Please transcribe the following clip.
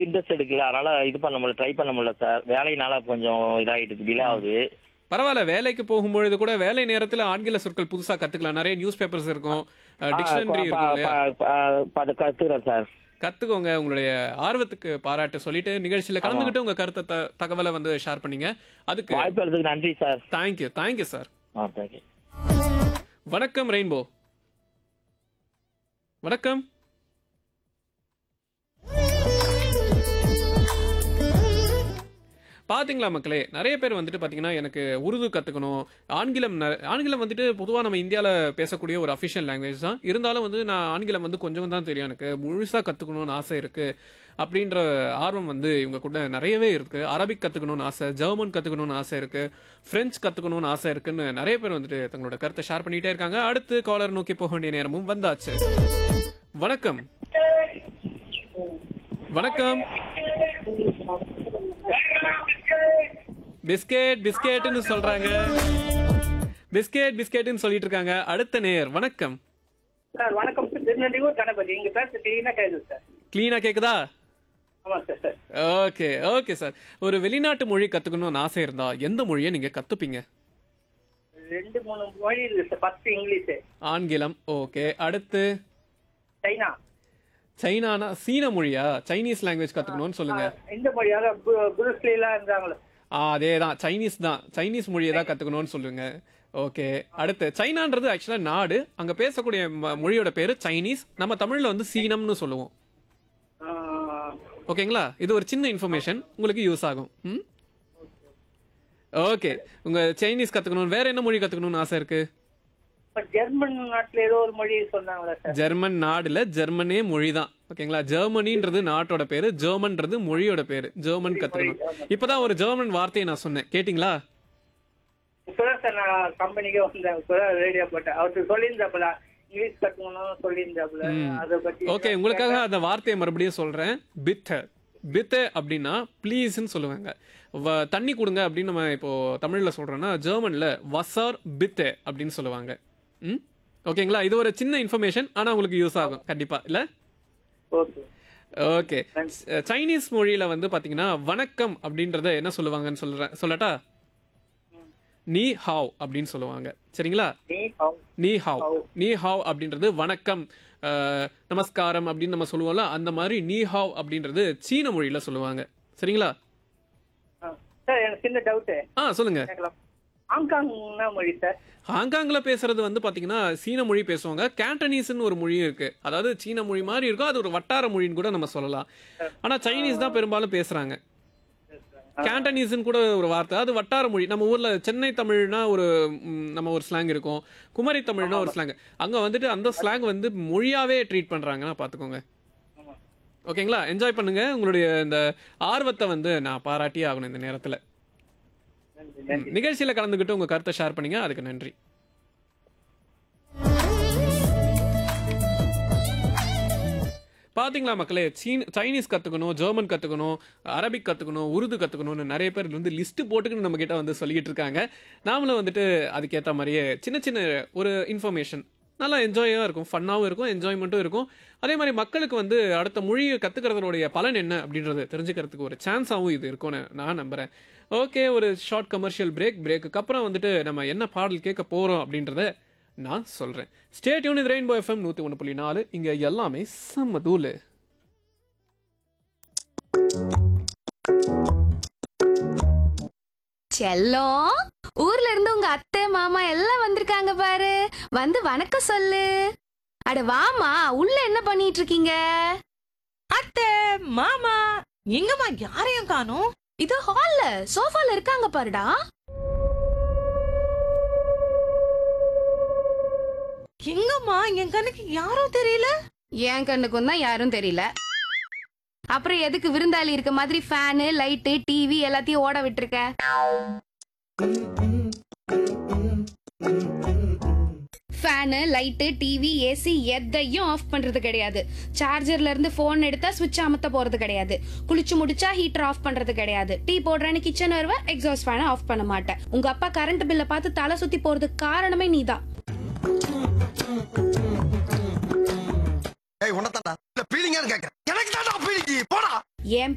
interest எடுக்கல அதனால இது பண்ண முடியல ட்ரை பண்ண முடியல சார் வேலையினால கொஞ்சம் இதாகிட்டு டிலே ஆகுது பரவாயில்ல வேலைக்கு போகும்பொழுது கூட வேலை நேரத்துல ஆங்கில சொற்கள் புதுசா கத்துக்கலாம் நிறைய நியூஸ் பேப்பர்ஸ் இருக்கும் டிக்ஷனரி இருக்கும் இல்லையா அது கத்துக்கிறேன் சார் கத்துக்கோங்க உங்களுடைய ஆர்வத்துக்கு பாராட்டு சொல்லிட்டு நிகழ்ச்சியில கலந்துக்கிட்டு உங்க கருத்தை த- தகவலை வந்து ஷேர் பண்ணீங்க அதுக்கு வாய்ப்பு எடுத்ததுக்கு நன்றி சார் தேங்க்யூ தேங்க்யூ சார் ஆ தேங்க்யூ வணக்கம் ரெயின்போ வணக்கம் பாத்தீங்களா மக்களே நிறைய பேர் வந்துட்டு பாத்தீங்கன்னா எனக்கு உருது கத்துக்கணும் ஆங்கிலம் ந- ஆங்கிலம் வந்துட்டு பொதுவாக நம்ம இந்தியாவில் பேசக்கூடிய ஒரு அஃபிஷியல் லாங்குவேஜ் தான் இருந்தாலும் வந்து நான் ஆங்கிலம் வந்து கொஞ்சம் தான் தெரியும் எனக்கு முழுசா கத்துக்கணும்னு ஆசை இருக்கு அப்படின்ற ஆர்வம் வந்து இவங்க கூட நிறையவே இருக்கு அரபிக் கத்துக்கணும்னு ஆசை ஜெர்மன் கத்துக்கணும்னு ஆசை இருக்கு பிரெஞ்சு கத்துக்கணும்னு ஆசை இருக்குன்னு நிறைய பேர் வந்துட்டு தங்களோட கருத்தை ஷேர் பண்ணிட்டே இருக்காங்க அடுத்து காலர் நோக்கி போக வேண்டிய நேரமும் வந்தாச்சு வணக்கம் வணக்கம் பிஸ்கெட் பிஸ்கெட்னு சொல்றாங்க பிஸ்கெட் பிஸ்கெட்னு சொல்லிட்டு இருக்காங்க அடுத்த நேர் வணக்கம் சார் வணக்கம் சார் திருநெல்வேலூர் கணபதி இங்க பேச கிளீனா கேக்குது சார் கிளீனா கேக்குதா ஆமா sir sir okay okay sir ஒரு வெளிநாட்டு மொழி கத்துக்கணும்னு ஆசை இருந்தா எந்த மொழியை நீங்க கத்துப்பீங்க ரெண்டு மூணு மொழி இருக்கு சார் ஃபர்ஸ்ட் இங்கிலீஷ் ஆங்கிலம் ஓகே அடுத்து சைனா சைனானா சீன மொழியா சைனீஸ் லாங்குவேஜ் கத்துக்கணும்னு சொல்லுங்க இந்த மொழியாக புருஸ்லி எல்லாம் இருந்தாங்களே ஆ அதே தான் சைனீஸ் தான் சைனீஸ் மொழியை தான் கத்துக்கணும்னு சொல்லுங்க ஓகே அடுத்து சைனான்றது ஆக்சுவலா நாடு அங்க பேசக்கூடிய ம- மொழியோட பேரு சைனீஸ் நம்ம தமிழ்ல வந்து சீனம்னு சொல்லுவோம் ஓகேங்களா இது ஒரு சின்ன இன்ஃபர்மேஷன் உங்களுக்கு யூஸ் ஆகும் ம் ஓகே உங்க சைனீஸ் கத்துக்கணும் வேற என்ன மொழி கத்துக்கணும்னு ஆசை இருக்கு ஜெர்மன் நாட்டுல ஏதோ ஒரு மொழி சொன்னாங்களே சார் ஜெர்மன் நாடுல ஜெர்மனே மொழி தான் ஓகேங்களா ஜெர்மனின்றது நாட்டோட பேரு ஜெர்மன்றது மொழியோட பேரு ஜெர்மன் கத்துக்கணும் இப்பதான் ஒரு ஜெர்மன் வார்த்தையை நான் சொன்னேன் கேட்டிங்களா இப்பதான் சார் நான் கம்பெனிக்கே வந்தேன் இப்பதான் ரேடியோ போட்டேன் அவருக்கு சொல்லியிருந்தாப்புல இங்கிலீஷ் கத்துக்கணும்னு சொல்லியிருந்தாப்புல அதை பத்தி ஓகே உங்களுக்காக அந்த வார்த்தையை மறுபடியும் சொல்றேன் பித்த பித்த அப்படின்னா ப்ளீஸ்ன்னு சொல்லுவாங்க வ- தண்ணி கொடுங்க அப்படின்னு நம்ம இப்போ தமிழ்ல சொல்றோம்னா ஜெர்மன்ல வசார் பித்த அப்படின்னு சொல்லுவாங்க ம் ஓகேங்களா இது ஒரு சின்ன இன்ஃபர்மேஷன் ஆனா உங்களுக்கு யூஸ் ஆகும் கண்டிப்பா இல்ல ஓகே ஓகே சைனீஸ் மொழியில வந்து பாத்தீங்கன்னா வணக்கம் அப்படின்றத என்ன சொல்லுவாங்கன்னு சொல்றேன் சொல்லட்டா நீ ஹாவ் அப்படின்னு சொல்லுவாங்க சரிங்களா நீ ஹவ் நீ ஹாவ் நீ ஹாவ் அப்படின்றது வணக்கம் அஹ், நமஸ்காரம் அப்படின்னு நம்ம சொல்லுவோம்ல அந்த மாதிரி நீ ஹாவ் அப்படின்றது சீன மொழியில சொல்லுவாங்க சரிங்களா சார் எனக்கு சின்ன டவுட்டு ஆ சொல்லுங்க கேட்கலாம் ஹாங்காங்னா மொழி சார் ஹாங்காங்ல பேசுறது வந்து பாத்தீங்கன்னா சீன மொழி பேசுவாங்க கேண்டனீஸ்னு ஒரு மொழியும் இருக்கு அதாவது சீன மொழி மாதிரி இருக்கும் அது ஒரு வட்டார மொழின்னு கூட நம்ம சொல்லலாம் ஆனா சைனீஸ் தான் பெரும்பாலும் பேசுறாங்க கேண்டனீஸ்னு கூட ஒரு வார்த்தை அது வட்டார மொழி நம்ம ஊர்ல சென்னை தமிழ்னா ஒரு ம், நம்ம ஒரு ஸ்லாங் இருக்கும் குமரி தமிழ்னா ஒரு ஸ்லாங் அங்க வந்துட்டு அந்த ஸ்லாங் வந்து மொழியாவே ட்ரீட் பண்றாங்கன்னா பாத்துக்கோங்க ஓகேங்களா என்ஜாய் பண்ணுங்க உங்களுடைய இந்த ஆர்வத்தை வந்து நான் பாராட்டியே ஆகணும் இந்த நேரத்துல ம், நிகழ்ச்சியில கலந்துக்கிட்டு உங்க கருத்தை ஷேர் பண்ணீங்க அதுக்கு நன்றி பாத்தீங்களா மக்களே சீன் சைனீஸ் கத்துக்கணும் ஜெர்மன் கத்துக்கணும் அரபிக் கத்துக்கணும் உருது கத்துக்கணும்னு நிறைய பேர் வந்து லிஸ்ட் போட்டுக்கிட்டு நம்ம கிட்ட வந்து சொல்லிக்கிட்டு இருக்காங்க நாமளும் வந்துட்டு அதுக்கேற்ற மாதிரியே சின்ன சின்ன ஒரு இன்ஃபர்மேஷன் நல்லா என்ஜாயாக இருக்கும் ஃபன்னாகவும் இருக்கும் என்ஜாய்மெண்ட்டும் இருக்கும் அதே மாதிரி மக்களுக்கு வந்து அடுத்த மொழியை கத்துக்கிறதோடைய பலன் என்ன அப்படின்றது தெரிஞ்சுக்கிறதுக்கு ஒரு சான்ஸாகவும் இது இருக்கும்னு நான் நம்புறேன் ஓகே ஒரு ஷார்ட் கமர்ஷியல் பிரேக் பிரேக்குக்கு அப்புறம் வந்துட்டு நம்ம என்ன பாடல் கேட்க போறோம் அப்படின்றத நான் சொல்றேன் ஸ்டேட் யூன் இது ரெயின்போ எஃப்எம் நூத்தி ஒன்று புள்ளி நாலு இங்க எல்லாமே செம்ம தூளு செல்லம் ஊர்ல இருந்து உங்க அத்தை மாமா எல்லாம் வந்திருக்காங்க பாரு வந்து வணக்கம் சொல்லு அட வாமா உள்ள என்ன பண்ணிட்டு இருக்கீங்க அத்தை மாமா எங்கம்மா யாரையும் காணோம் இது ஹால்ல சோஃபால இருக்காங்க பாருடா எங்கம்மா என் கண்ணுக்கு யாரும் தெரியல என் கண்ணுக்கும் தான் யாரும் தெரியல அப்புறம் எதுக்கு விருந்தாளி இருக்க மாதிரி ஃபேனு லைட்டு டிவி எல்லாத்தையும் ஓட விட்டுருக்க ஃபேனு லைட்டு டிவி ஏசி எதையும் ஆஃப் பண்றது கிடையாது சார்ஜர்ல இருந்து ஃபோன் எடுத்தா சுவிட்ச் அமுத்த போறது கிடையாது குளிச்சு முடிச்சா ஹீட்டர் ஆஃப் பண்றது கிடையாது டீ போடுறேன்னு கிச்சன் வருவ எக்ஸாஸ்ட் ஃபேனை ஆஃப் பண்ண மாட்டேன் உங்க அப்பா கரண்ட் பில்லை பார்த்து தலை சுத்தி போறதுக்கு காரணமே நீதான் ஏய் உனத்தாண்டா இல்ல பீலிங்கா கேட்க எனக்கு தாண்டா பீலிங்கி போடா என்